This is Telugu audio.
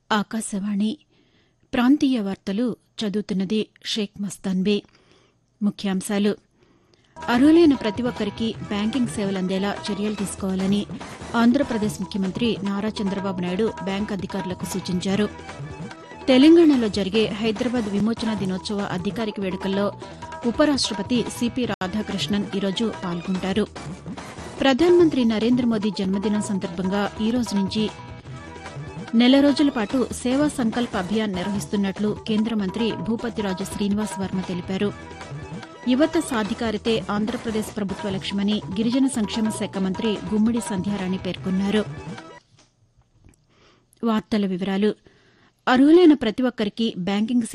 ఆకాశవాణి ప్రాంతీయ వార్తలు చదువుతున్నది షేక్ మస్తాన్బే ముఖ్యాంశాలు అర్హులైన ప్రతి ఒక్కరికి బ్యాంకింగ్ సేవలు అందేలా చర్యలు తీసుకోవాలని ఆంధ్రప్రదేశ్ ముఖ్యమంత్రి నారా చంద్రబాబు నాయుడు బ్యాంక్ అధికారులకు సూచించారు తెలంగాణలో జరిగే హైదరాబాద్ విమోచన దినోత్సవ అధికారిక వేడుకల్లో ఉపరాష్టపతి సిపి రాధాకృష్ణన్ ఈరోజు పాల్గొంటారు ప్రధానమంత్రి నరేంద్ర మోదీ జన్మదినం సందర్భంగా ఈ రోజు నుంచి నెల రోజుల పాటు సేవా సంకల్ప అభియాన్ నిర్వహిస్తున్నట్లు కేంద్ర మంత్రి భూపతిరాజు శ్రీనివాస్ వర్మ తెలిపారు యువత సాధికారితే ఆంధ్రప్రదేశ్ ప్రభుత్వ లక్ష్యమని గిరిజన సంక్షేమ శాఖ మంత్రి గుమ్మిడి సంధ్యారాణి పేర్కొన్నారు వార్తల వివరాలు అర్హులైన ప్రతి ఒక్కరికి బ్యాంకింగ్